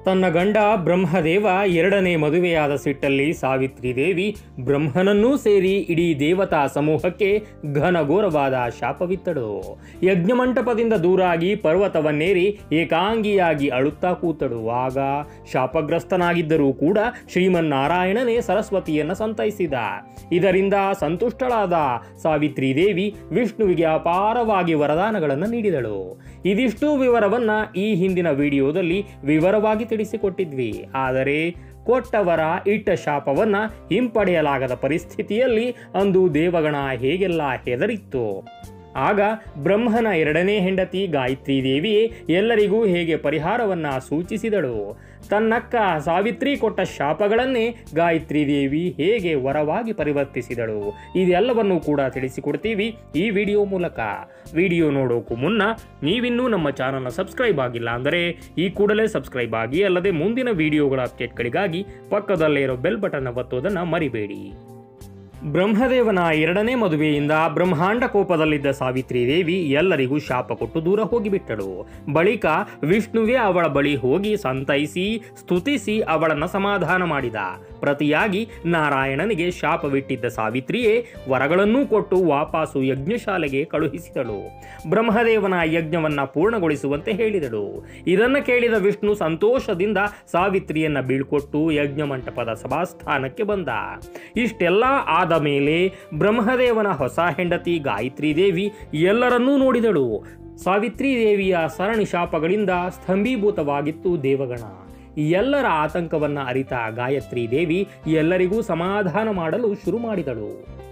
ತನ್ನ ಗಂಡ ಬ್ರಹ್ಮದೇವ ಎರಡನೇ ಮದುವೆಯಾದ ಸಿಟ್ಟಲ್ಲಿ ಸಾವಿತ್ರಿ ದೇವಿ ಬ್ರಹ್ಮನನ್ನೂ ಸೇರಿ ಇಡೀ ದೇವತಾ ಸಮೂಹಕ್ಕೆ ಘನಘೋರವಾದ ಶಾಪವಿತ್ತಳು ಯಜ್ಞಮಂಟಪದಿಂದ ದೂರಾಗಿ ಪರ್ವತವನ್ನೇರಿ ಏಕಾಂಗಿಯಾಗಿ ಅಳುತ್ತಾ ಕೂತಳು ಆಗ ಶಾಪಗ್ರಸ್ತನಾಗಿದ್ದರೂ ಕೂಡ ಶ್ರೀಮನ್ನಾರಾಯಣನೇ ಸರಸ್ವತಿಯನ್ನ ಸಂತೈಸಿದ ಇದರಿಂದ ಸಂತುಷ್ಟಳಾದ ಸಾವಿತ್ರಿ ದೇವಿ ವಿಷ್ಣುವಿಗೆ ಅಪಾರವಾಗಿ ವರದಾನಗಳನ್ನು ನೀಡಿದಳು ಇದಿಷ್ಟು ವಿವರವನ್ನ ಈ ಹಿಂದಿನ ವಿಡಿಯೋದಲ್ಲಿ ವಿವರವಾಗಿ ತಿಳಿಸಿಕೊಟ್ಟಿದ್ವಿ ಆದರೆ ಕೊಟ್ಟವರ ಇಟ್ಟ ಶಾಪವನ್ನ ಹಿಂಪಡೆಯಲಾಗದ ಪರಿಸ್ಥಿತಿಯಲ್ಲಿ ಅಂದು ದೇವಗಣ ಹೇಗೆಲ್ಲ ಹೆದರಿತ್ತು ಆಗ ಬ್ರಹ್ಮನ ಎರಡನೇ ಹೆಂಡತಿ ಗಾಯತ್ರಿ ದೇವಿಯೇ ಎಲ್ಲರಿಗೂ ಹೇಗೆ ಪರಿಹಾರವನ್ನ ಸೂಚಿಸಿದಳು ತನ್ನಕ್ಕ ಸಾವಿತ್ರಿ ಕೊಟ್ಟ ಶಾಪಗಳನ್ನೇ ಗಾಯತ್ರಿ ದೇವಿ ಹೇಗೆ ವರವಾಗಿ ಪರಿವರ್ತಿಸಿದಳು ಇದೆಲ್ಲವನ್ನು ಕೂಡ ತಿಳಿಸಿಕೊಡ್ತೀವಿ ಈ ವಿಡಿಯೋ ಮೂಲಕ ವಿಡಿಯೋ ನೋಡೋಕ್ಕೂ ಮುನ್ನ ನೀವಿನ್ನೂ ನಮ್ಮ ಚಾನಲ್ನ ಸಬ್ಸ್ಕ್ರೈಬ್ ಆಗಿಲ್ಲ ಅಂದರೆ ಈ ಕೂಡಲೇ ಸಬ್ಸ್ಕ್ರೈಬ್ ಆಗಿ ಅಲ್ಲದೆ ಮುಂದಿನ ವಿಡಿಯೋಗಳ ಅಪ್ಡೇಟ್ಗಳಿಗಾಗಿ ಪಕ್ಕದಲ್ಲೇ ಇರೋ ಬೆಲ್ ಬಟನ್ ಒತ್ತೋದನ್ನು ಮರಿಬೇಡಿ ಬ್ರಹ್ಮದೇವನ ಎರಡನೇ ಮದುವೆಯಿಂದ ಬ್ರಹ್ಮಾಂಡ ಕೋಪದಲ್ಲಿದ್ದ ಸಾವಿತ್ರಿ ದೇವಿ ಎಲ್ಲರಿಗೂ ಶಾಪ ಕೊಟ್ಟು ದೂರ ಹೋಗಿಬಿಟ್ಟಳು ಬಳಿಕ ವಿಷ್ಣುವೇ ಅವಳ ಬಳಿ ಹೋಗಿ ಸಂತೈಸಿ ಸ್ತುತಿಸಿ ಅವಳನ್ನ ಸಮಾಧಾನ ಮಾಡಿದ ಪ್ರತಿಯಾಗಿ ನಾರಾಯಣನಿಗೆ ಶಾಪವಿಟ್ಟಿದ್ದ ಸಾವಿತ್ರಿಯೇ ವರಗಳನ್ನೂ ಕೊಟ್ಟು ವಾಪಾಸು ಯಜ್ಞಶಾಲೆಗೆ ಕಳುಹಿಸಿದಳು ಬ್ರಹ್ಮದೇವನ ಯಜ್ಞವನ್ನ ಪೂರ್ಣಗೊಳಿಸುವಂತೆ ಹೇಳಿದಳು ಇದನ್ನು ಕೇಳಿದ ವಿಷ್ಣು ಸಂತೋಷದಿಂದ ಸಾವಿತ್ರಿಯನ್ನ ಬೀಳ್ಕೊಟ್ಟು ಯಜ್ಞ ಮಂಟಪದ ಸಭಾಸ್ಥಾನಕ್ಕೆ ಬಂದ ಇಷ್ಟೆಲ್ಲ ಆದ ಮೇಲೆ ಬ್ರಹ್ಮದೇವನ ಹೊಸ ಹೆಂಡತಿ ಗಾಯತ್ರಿ ದೇವಿ ಎಲ್ಲರನ್ನೂ ನೋಡಿದಳು ಸಾವಿತ್ರಿ ದೇವಿಯ ಸರಣಿ ಶಾಪಗಳಿಂದ ಸ್ತಂಭೀಭೂತವಾಗಿತ್ತು ದೇವಗಣ ಎಲ್ಲರ ಆತಂಕವನ್ನ ಅರಿತ ಗಾಯತ್ರಿ ದೇವಿ ಎಲ್ಲರಿಗೂ ಸಮಾಧಾನ ಮಾಡಲು ಶುರು ಮಾಡಿದಳು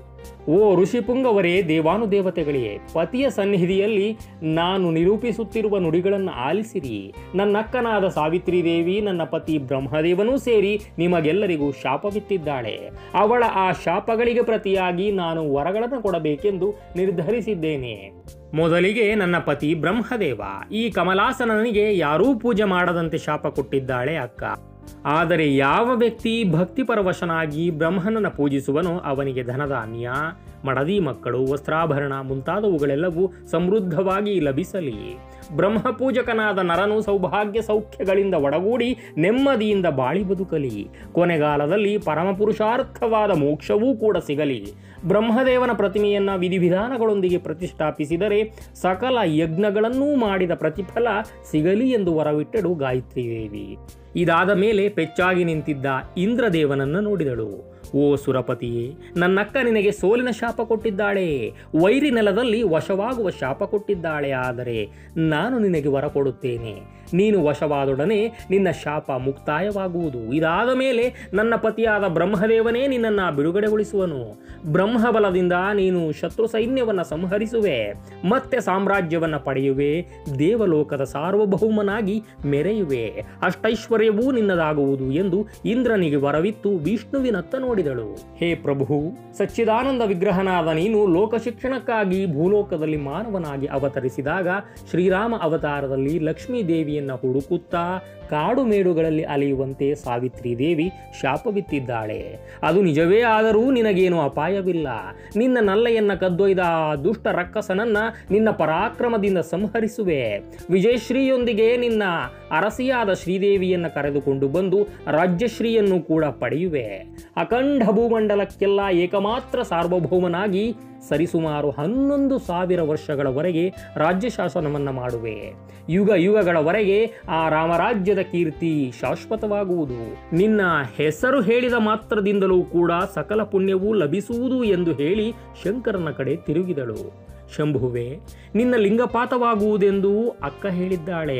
ಓ ಋಷಿಪುಂಗವರೇ ದೇವಾನುದೇವತೆಗಳೇ ಪತಿಯ ಸನ್ನಿಧಿಯಲ್ಲಿ ನಾನು ನಿರೂಪಿಸುತ್ತಿರುವ ನುಡಿಗಳನ್ನು ಆಲಿಸಿರಿ ನನ್ನಕ್ಕನಾದ ಸಾವಿತ್ರಿ ದೇವಿ ನನ್ನ ಪತಿ ಬ್ರಹ್ಮದೇವನೂ ಸೇರಿ ನಿಮಗೆಲ್ಲರಿಗೂ ಶಾಪವಿತ್ತಿದ್ದಾಳೆ ಅವಳ ಆ ಶಾಪಗಳಿಗೆ ಪ್ರತಿಯಾಗಿ ನಾನು ವರಗಳನ್ನು ಕೊಡಬೇಕೆಂದು ನಿರ್ಧರಿಸಿದ್ದೇನೆ ಮೊದಲಿಗೆ ನನ್ನ ಪತಿ ಬ್ರಹ್ಮದೇವ ಈ ಕಮಲಾಸನನಿಗೆ ಯಾರೂ ಪೂಜೆ ಮಾಡದಂತೆ ಶಾಪ ಕೊಟ್ಟಿದ್ದಾಳೆ ಅಕ್ಕ ಆದರೆ ಯಾವ ವ್ಯಕ್ತಿ ಭಕ್ತಿಪರವಶನಾಗಿ ಬ್ರಹ್ಮನನ್ನು ಪೂಜಿಸುವನೋ ಅವನಿಗೆ ಧನಧಾನ್ಯ ಮಡದಿ ಮಕ್ಕಳು ವಸ್ತ್ರಾಭರಣ ಮುಂತಾದವುಗಳೆಲ್ಲವೂ ಸಮೃದ್ಧವಾಗಿ ಲಭಿಸಲಿ ಬ್ರಹ್ಮಪೂಜಕನಾದ ನರನು ಸೌಭಾಗ್ಯ ಸೌಖ್ಯಗಳಿಂದ ಒಡಗೂಡಿ ನೆಮ್ಮದಿಯಿಂದ ಬಾಳಿ ಬದುಕಲಿ ಕೊನೆಗಾಲದಲ್ಲಿ ಪರಮಪುರುಷಾರ್ಥವಾದ ಮೋಕ್ಷವೂ ಕೂಡ ಸಿಗಲಿ ಬ್ರಹ್ಮದೇವನ ಪ್ರತಿಮೆಯನ್ನ ವಿಧಿವಿಧಾನಗಳೊಂದಿಗೆ ಪ್ರತಿಷ್ಠಾಪಿಸಿದರೆ ಸಕಲ ಯಜ್ಞಗಳನ್ನೂ ಮಾಡಿದ ಪ್ರತಿಫಲ ಸಿಗಲಿ ಎಂದು ವರವಿಟ್ಟಳು ಗಾಯತ್ರಿ ದೇವಿ ಇದಾದ ಮೇಲೆ ಪೆಚ್ಚಾಗಿ ನಿಂತಿದ್ದ ಇಂದ್ರದೇವನನ್ನು ನೋಡಿದಳು ಓ ಸುರಪತಿಯೇ ನನ್ನಕ್ಕ ನಿನಗೆ ಸೋಲಿನ ಶಾಪ ಕೊಟ್ಟಿದ್ದಾಳೆ ವೈರಿ ನೆಲದಲ್ಲಿ ವಶವಾಗುವ ಶಾಪ ಕೊಟ್ಟಿದ್ದಾಳೆ ಆದರೆ ನಾನು ನಿನಗೆ ವರ ಕೊಡುತ್ತೇನೆ ನೀನು ವಶವಾದೊಡನೆ ನಿನ್ನ ಶಾಪ ಮುಕ್ತಾಯವಾಗುವುದು ಇದಾದ ಮೇಲೆ ನನ್ನ ಪತಿಯಾದ ಬ್ರಹ್ಮದೇವನೇ ನಿನ್ನನ್ನು ಬಿಡುಗಡೆಗೊಳಿಸುವನು ಬ್ರಹ್ಮಬಲದಿಂದ ನೀನು ಶತ್ರು ಸೈನ್ಯವನ್ನು ಸಂಹರಿಸುವೆ ಮತ್ತೆ ಸಾಮ್ರಾಜ್ಯವನ್ನು ಪಡೆಯುವೆ ದೇವಲೋಕದ ಸಾರ್ವಭೌಮನಾಗಿ ಮೆರೆಯುವೆ ಅಷ್ಟೈಶ್ವರ್ಯವೂ ನಿನ್ನದಾಗುವುದು ಎಂದು ಇಂದ್ರನಿಗೆ ವರವಿತ್ತು ವಿಷ್ಣುವಿನತ್ತ ನೋಡಿದಳು ಹೇ ಪ್ರಭು ಸಚ್ಚಿದಾನಂದ ವಿಗ್ರಹನಾದ ನೀನು ಲೋಕ ಶಿಕ್ಷಣಕ್ಕಾಗಿ ಭೂಲೋಕದಲ್ಲಿ ಮಾನವನಾಗಿ ಅವತರಿಸಿದಾಗ ಶ್ರೀರಾಮ ಅವತಾರದಲ್ಲಿ ಲಕ್ಷ್ಮೀ ದೇವಿಯನ್ನ ಹುಡುಕುತ್ತಾ ಕಾಡು ಮೇಡುಗಳಲ್ಲಿ ಅಲೆಯುವಂತೆ ಸಾವಿತ್ರಿ ದೇವಿ ಶಾಪವಿತ್ತಿದ್ದಾಳೆ ಅದು ನಿಜವೇ ಆದರೂ ನಿನಗೇನು ಅಪಾಯವಿಲ್ಲ ನಿನ್ನ ನಲ್ಲೆಯನ್ನ ಕದ್ದೊಯ್ದ ಆ ದುಷ್ಟ ರಕ್ಕಸನನ್ನ ನಿನ್ನ ಪರಾಕ್ರಮದಿಂದ ಸಂಹರಿಸುವೆ ವಿಜಯಶ್ರೀಯೊಂದಿಗೆ ನಿನ್ನ ಅರಸಿಯಾದ ಶ್ರೀದೇವಿಯನ್ನು ಕರೆದುಕೊಂಡು ಬಂದು ರಾಜ್ಯಶ್ರೀಯನ್ನು ಕೂಡ ಪಡೆಯುವೆ ಅಖಂಡ ಭೂಮಂಡಲಕ್ಕೆಲ್ಲ ಏಕಮಾತ್ರ ಸಾರ್ವಭೌಮನಾಗಿ ಸರಿಸುಮಾರು ಹನ್ನೊಂದು ಸಾವಿರ ವರ್ಷಗಳವರೆಗೆ ರಾಜ್ಯ ಶಾಸನವನ್ನು ಮಾಡುವೆ ಯುಗ ಯುಗಗಳವರೆಗೆ ಆ ರಾಮರಾಜ್ಯದ ಕೀರ್ತಿ ಶಾಶ್ವತವಾಗುವುದು ನಿನ್ನ ಹೆಸರು ಹೇಳಿದ ಮಾತ್ರದಿಂದಲೂ ಕೂಡ ಸಕಲ ಪುಣ್ಯವೂ ಲಭಿಸುವುದು ಎಂದು ಹೇಳಿ ಶಂಕರನ ಕಡೆ ತಿರುಗಿದಳು ಶಂಭುವೆ ನಿನ್ನ ಲಿಂಗಪಾತವಾಗುವುದೆಂದು ಅಕ್ಕ ಹೇಳಿದ್ದಾಳೆ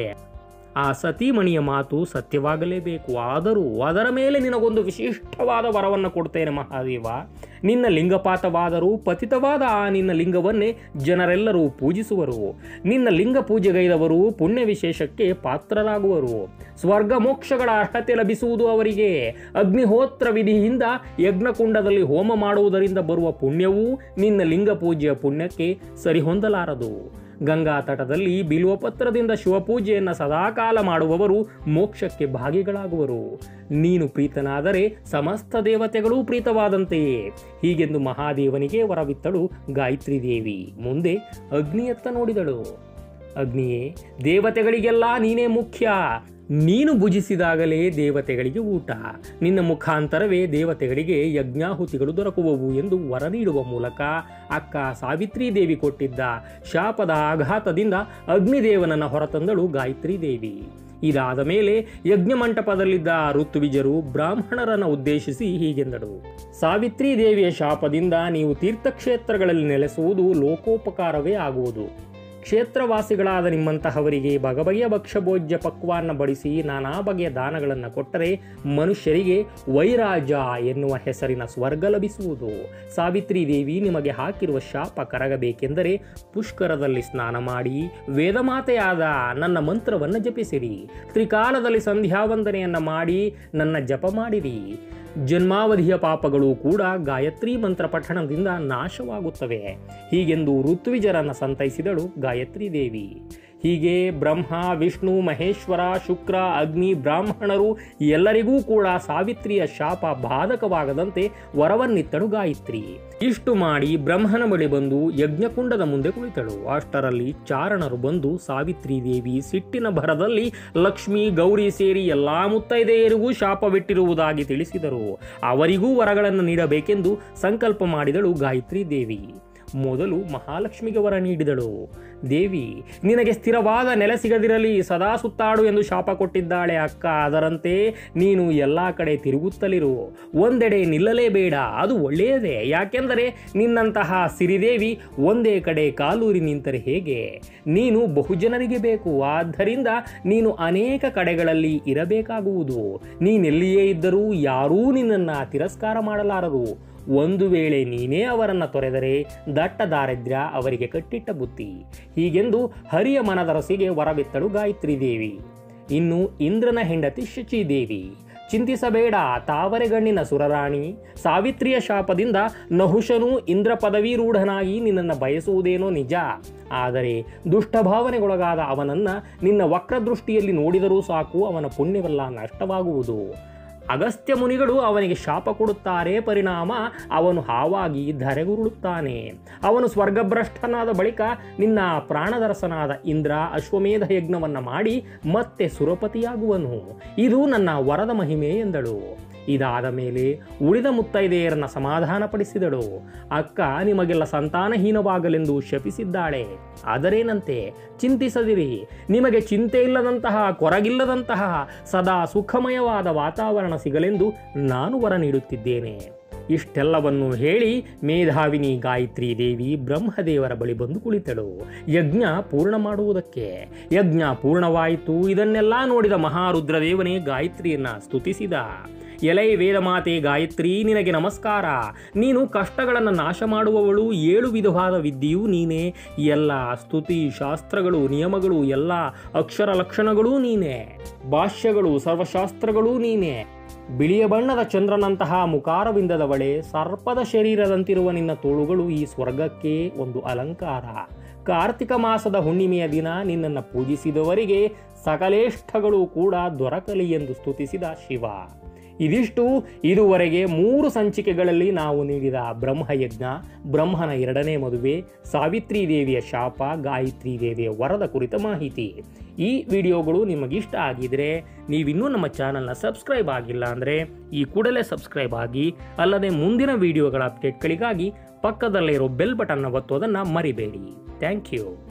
ಆ ಸತೀಮಣಿಯ ಮಾತು ಸತ್ಯವಾಗಲೇಬೇಕು ಆದರೂ ಅದರ ಮೇಲೆ ನಿನಗೊಂದು ವಿಶಿಷ್ಟವಾದ ವರವನ್ನು ಕೊಡ್ತೇನೆ ಮಹಾದೇವ ನಿನ್ನ ಲಿಂಗಪಾತವಾದರೂ ಪತಿತವಾದ ಆ ನಿನ್ನ ಲಿಂಗವನ್ನೇ ಜನರೆಲ್ಲರೂ ಪೂಜಿಸುವರು ನಿನ್ನ ಲಿಂಗ ಪೂಜೆಗೈದವರು ಪುಣ್ಯ ವಿಶೇಷಕ್ಕೆ ಪಾತ್ರರಾಗುವರು ಸ್ವರ್ಗ ಮೋಕ್ಷಗಳ ಅರ್ಹತೆ ಲಭಿಸುವುದು ಅವರಿಗೆ ಅಗ್ನಿಹೋತ್ರ ವಿಧಿಯಿಂದ ಯಜ್ಞಕುಂಡದಲ್ಲಿ ಹೋಮ ಮಾಡುವುದರಿಂದ ಬರುವ ಪುಣ್ಯವೂ ನಿನ್ನ ಲಿಂಗ ಪೂಜೆಯ ಪುಣ್ಯಕ್ಕೆ ಸರಿಹೊಂದಲಾರದು ಗಂಗಾ ತಟದಲ್ಲಿ ಬಿಲ್ವಪತ್ರದಿಂದ ಶಿವಪೂಜೆಯನ್ನು ಸದಾಕಾಲ ಮಾಡುವವರು ಮೋಕ್ಷಕ್ಕೆ ಭಾಗಿಗಳಾಗುವರು ನೀನು ಪ್ರೀತನಾದರೆ ಸಮಸ್ತ ದೇವತೆಗಳೂ ಪ್ರೀತವಾದಂತೆಯೇ ಹೀಗೆಂದು ಮಹಾದೇವನಿಗೆ ವರವಿತ್ತಳು ಗಾಯತ್ರಿ ದೇವಿ ಮುಂದೆ ಅಗ್ನಿಯತ್ತ ನೋಡಿದಳು ಅಗ್ನಿಯೇ ದೇವತೆಗಳಿಗೆಲ್ಲ ನೀನೇ ಮುಖ್ಯ ನೀನು ಭುಜಿಸಿದಾಗಲೇ ದೇವತೆಗಳಿಗೆ ಊಟ ನಿನ್ನ ಮುಖಾಂತರವೇ ದೇವತೆಗಳಿಗೆ ಯಜ್ಞಾಹುತಿಗಳು ದೊರಕುವವು ಎಂದು ವರ ನೀಡುವ ಮೂಲಕ ಅಕ್ಕ ಸಾವಿತ್ರಿ ದೇವಿ ಕೊಟ್ಟಿದ್ದ ಶಾಪದ ಆಘಾತದಿಂದ ಅಗ್ನಿದೇವನನ್ನು ಹೊರತಂದಳು ಗಾಯತ್ರಿ ದೇವಿ ಇದಾದ ಮೇಲೆ ಯಜ್ಞ ಮಂಟಪದಲ್ಲಿದ್ದ ಋತುವಿಜರು ಬ್ರಾಹ್ಮಣರನ್ನು ಉದ್ದೇಶಿಸಿ ಹೀಗೆಂದಳು ಸಾವಿತ್ರಿ ದೇವಿಯ ಶಾಪದಿಂದ ನೀವು ತೀರ್ಥಕ್ಷೇತ್ರಗಳಲ್ಲಿ ನೆಲೆಸುವುದು ಲೋಕೋಪಕಾರವೇ ಆಗುವುದು ಕ್ಷೇತ್ರವಾಸಿಗಳಾದ ನಿಮ್ಮಂತಹವರಿಗೆ ಬಗೆಬಗೆಯ ಭಕ್ಷ್ಯಭೋಜ್ಯ ಪಕ್ವಾನ್ನ ಬಡಿಸಿ ನಾನಾ ಬಗೆಯ ದಾನಗಳನ್ನು ಕೊಟ್ಟರೆ ಮನುಷ್ಯರಿಗೆ ವೈರಾಜ ಎನ್ನುವ ಹೆಸರಿನ ಸ್ವರ್ಗ ಲಭಿಸುವುದು ಸಾವಿತ್ರಿ ದೇವಿ ನಿಮಗೆ ಹಾಕಿರುವ ಶಾಪ ಕರಗಬೇಕೆಂದರೆ ಪುಷ್ಕರದಲ್ಲಿ ಸ್ನಾನ ಮಾಡಿ ವೇದಮಾತೆಯಾದ ನನ್ನ ಮಂತ್ರವನ್ನು ಜಪಿಸಿರಿ ತ್ರಿಕಾಲದಲ್ಲಿ ಸಂಧ್ಯಾವಂದನೆಯನ್ನು ಮಾಡಿ ನನ್ನ ಜಪ ಮಾಡಿರಿ ಜನ್ಮಾವಧಿಯ ಪಾಪಗಳು ಕೂಡ ಗಾಯತ್ರಿ ಮಂತ್ರ ಪಠಣದಿಂದ ನಾಶವಾಗುತ್ತವೆ ಹೀಗೆಂದು ಋತ್ವಿಜರನ್ನು ಸಂತೈಸಿದಳು ಗಾಯತ್ರಿ ದೇವಿ ಹೀಗೆ ಬ್ರಹ್ಮ ವಿಷ್ಣು ಮಹೇಶ್ವರ ಶುಕ್ರ ಅಗ್ನಿ ಬ್ರಾಹ್ಮಣರು ಎಲ್ಲರಿಗೂ ಕೂಡ ಸಾವಿತ್ರಿಯ ಶಾಪ ಬಾಧಕವಾಗದಂತೆ ವರವನ್ನಿತ್ತಳು ಗಾಯತ್ರಿ ಇಷ್ಟು ಮಾಡಿ ಬ್ರಹ್ಮನ ಬಳಿ ಬಂದು ಯಜ್ಞಕುಂಡದ ಮುಂದೆ ಕುಳಿತಳು ಅಷ್ಟರಲ್ಲಿ ಚಾರಣರು ಬಂದು ಸಾವಿತ್ರಿ ದೇವಿ ಸಿಟ್ಟಿನ ಭರದಲ್ಲಿ ಲಕ್ಷ್ಮಿ ಗೌರಿ ಸೇರಿ ಎಲ್ಲಾ ಮುತ್ತೈದೆಯರಿಗೂ ಶಾಪವಿಟ್ಟಿರುವುದಾಗಿ ತಿಳಿಸಿದರು ಅವರಿಗೂ ವರಗಳನ್ನು ನೀಡಬೇಕೆಂದು ಸಂಕಲ್ಪ ಮಾಡಿದಳು ಗಾಯತ್ರಿ ದೇವಿ ಮೊದಲು ಮಹಾಲಕ್ಷ್ಮಿಗೆ ವರ ನೀಡಿದಳು ದೇವಿ ನಿನಗೆ ಸ್ಥಿರವಾದ ನೆಲೆ ಸಿಗದಿರಲಿ ಸದಾ ಸುತ್ತಾಡು ಎಂದು ಶಾಪ ಕೊಟ್ಟಿದ್ದಾಳೆ ಅಕ್ಕ ಅದರಂತೆ ನೀನು ಎಲ್ಲ ಕಡೆ ತಿರುಗುತ್ತಲಿರು ಒಂದೆಡೆ ನಿಲ್ಲಲೇಬೇಡ ಅದು ಒಳ್ಳೆಯದೇ ಯಾಕೆಂದರೆ ನಿನ್ನಂತಹ ಸಿರಿದೇವಿ ಒಂದೇ ಕಡೆ ಕಾಲೂರಿ ನಿಂತರೆ ಹೇಗೆ ನೀನು ಬಹುಜನರಿಗೆ ಬೇಕು ಆದ್ದರಿಂದ ನೀನು ಅನೇಕ ಕಡೆಗಳಲ್ಲಿ ಇರಬೇಕಾಗುವುದು ನೀನೆಲ್ಲಿಯೇ ಇದ್ದರೂ ಯಾರೂ ನಿನ್ನನ್ನು ತಿರಸ್ಕಾರ ಮಾಡಲಾರರು ಒಂದು ವೇಳೆ ನೀನೇ ಅವರನ್ನು ತೊರೆದರೆ ದಟ್ಟ ದಾರಿದ್ರ್ಯ ಅವರಿಗೆ ಕಟ್ಟಿಟ್ಟ ಬುತ್ತಿ ಹೀಗೆಂದು ಹರಿಯ ಮನದರಸಿಗೆ ವರವಿತ್ತಳು ಗಾಯತ್ರಿ ದೇವಿ ಇನ್ನು ಇಂದ್ರನ ಹೆಂಡತಿ ಶಚೀದೇವಿ ಚಿಂತಿಸಬೇಡ ತಾವರೆಗಣ್ಣಿನ ಸುರರಾಣಿ ಸಾವಿತ್ರಿಯ ಶಾಪದಿಂದ ನಹುಶನು ಇಂದ್ರ ಪದವೀರೂಢನಾಗಿ ನಿನ್ನನ್ನು ಬಯಸುವುದೇನೋ ನಿಜ ಆದರೆ ದುಷ್ಟಭಾವನೆಗೊಳಗಾದ ಅವನನ್ನ ನಿನ್ನ ವಕ್ರದೃಷ್ಟಿಯಲ್ಲಿ ನೋಡಿದರೂ ಸಾಕು ಅವನ ಪುಣ್ಯವೆಲ್ಲ ನಷ್ಟವಾಗುವುದು ಅಗಸ್ತ್ಯ ಮುನಿಗಳು ಅವನಿಗೆ ಶಾಪ ಕೊಡುತ್ತಾರೆ ಪರಿಣಾಮ ಅವನು ಹಾವಾಗಿ ಧರೆಗುರುಳುತ್ತಾನೆ ಅವನು ಸ್ವರ್ಗಭ್ರಷ್ಟನಾದ ಬಳಿಕ ನಿನ್ನ ಪ್ರಾಣದರಸನಾದ ಇಂದ್ರ ಅಶ್ವಮೇಧ ಯಜ್ಞವನ್ನು ಮಾಡಿ ಮತ್ತೆ ಸುರಪತಿಯಾಗುವನು ಇದು ನನ್ನ ವರದ ಮಹಿಮೆ ಎಂದಳು ಇದಾದ ಮೇಲೆ ಉಳಿದ ಮುತ್ತೈದೆಯರನ್ನ ಸಮಾಧಾನಪಡಿಸಿದಳು ಅಕ್ಕ ನಿಮಗೆಲ್ಲ ಸಂತಾನಹೀನವಾಗಲೆಂದು ಶಪಿಸಿದ್ದಾಳೆ ಅದರೇನಂತೆ ಚಿಂತಿಸದಿರಿ ನಿಮಗೆ ಚಿಂತೆ ಇಲ್ಲದಂತಹ ಕೊರಗಿಲ್ಲದಂತಹ ಸದಾ ಸುಖಮಯವಾದ ವಾತಾವರಣ ಸಿಗಲೆಂದು ನಾನು ವರ ನೀಡುತ್ತಿದ್ದೇನೆ ಇಷ್ಟೆಲ್ಲವನ್ನು ಹೇಳಿ ಮೇಧಾವಿನಿ ಗಾಯತ್ರಿ ದೇವಿ ಬ್ರಹ್ಮದೇವರ ಬಳಿ ಬಂದು ಕುಳಿತಳು ಯಜ್ಞ ಪೂರ್ಣ ಮಾಡುವುದಕ್ಕೆ ಯಜ್ಞ ಪೂರ್ಣವಾಯಿತು ಇದನ್ನೆಲ್ಲ ನೋಡಿದ ಮಹಾರುದ್ರದೇವನೇ ಗಾಯತ್ರಿಯನ್ನ ಸ್ತುತಿಸಿದ ಎಲೈ ವೇದಮಾತೆ ಗಾಯತ್ರಿ ನಿನಗೆ ನಮಸ್ಕಾರ ನೀನು ಕಷ್ಟಗಳನ್ನು ನಾಶ ಮಾಡುವವಳು ಏಳು ವಿಧವಾದ ವಿದ್ಯೆಯೂ ನೀನೇ ಎಲ್ಲ ಸ್ತುತಿ ಶಾಸ್ತ್ರಗಳು ನಿಯಮಗಳು ಎಲ್ಲ ಅಕ್ಷರ ಲಕ್ಷಣಗಳೂ ನೀನೇ ಭಾಷ್ಯಗಳು ಸರ್ವಶಾಸ್ತ್ರಗಳೂ ನೀನೇ ಬಿಳಿಯ ಬಣ್ಣದ ಚಂದ್ರನಂತಹ ಮುಖಾರವಿಂದದವಳೆ ಸರ್ಪದ ಶರೀರದಂತಿರುವ ನಿನ್ನ ತೋಳುಗಳು ಈ ಸ್ವರ್ಗಕ್ಕೆ ಒಂದು ಅಲಂಕಾರ ಕಾರ್ತಿಕ ಮಾಸದ ಹುಣ್ಣಿಮೆಯ ದಿನ ನಿನ್ನನ್ನು ಪೂಜಿಸಿದವರಿಗೆ ಸಕಲೇಷ್ಠಗಳು ಕೂಡ ದೊರಕಲಿ ಎಂದು ಸ್ತುತಿಸಿದ ಶಿವ ಇದಿಷ್ಟು ಇದುವರೆಗೆ ಮೂರು ಸಂಚಿಕೆಗಳಲ್ಲಿ ನಾವು ನೀಡಿದ ಬ್ರಹ್ಮಯಜ್ಞ ಬ್ರಹ್ಮನ ಎರಡನೇ ಮದುವೆ ಸಾವಿತ್ರಿ ದೇವಿಯ ಶಾಪ ಗಾಯತ್ರಿ ದೇವಿಯ ವರದ ಕುರಿತ ಮಾಹಿತಿ ಈ ವಿಡಿಯೋಗಳು ನಿಮಗಿಷ್ಟ ಆಗಿದ್ರೆ ನೀವಿನ್ನೂ ನಮ್ಮ ಚಾನಲ್ನ ಸಬ್ಸ್ಕ್ರೈಬ್ ಆಗಿಲ್ಲ ಅಂದರೆ ಈ ಕೂಡಲೇ ಸಬ್ಸ್ಕ್ರೈಬ್ ಆಗಿ ಅಲ್ಲದೆ ಮುಂದಿನ ವಿಡಿಯೋಗಳ ಅಪ್ಡೇಟ್ಗಳಿಗಾಗಿ ಪಕ್ಕದಲ್ಲಿರೋ ಬೆಲ್ ಬಟನ್ನ ಒತ್ತೋದನ್ನು ಮರಿಬೇಡಿ ಥ್ಯಾಂಕ್ ಯು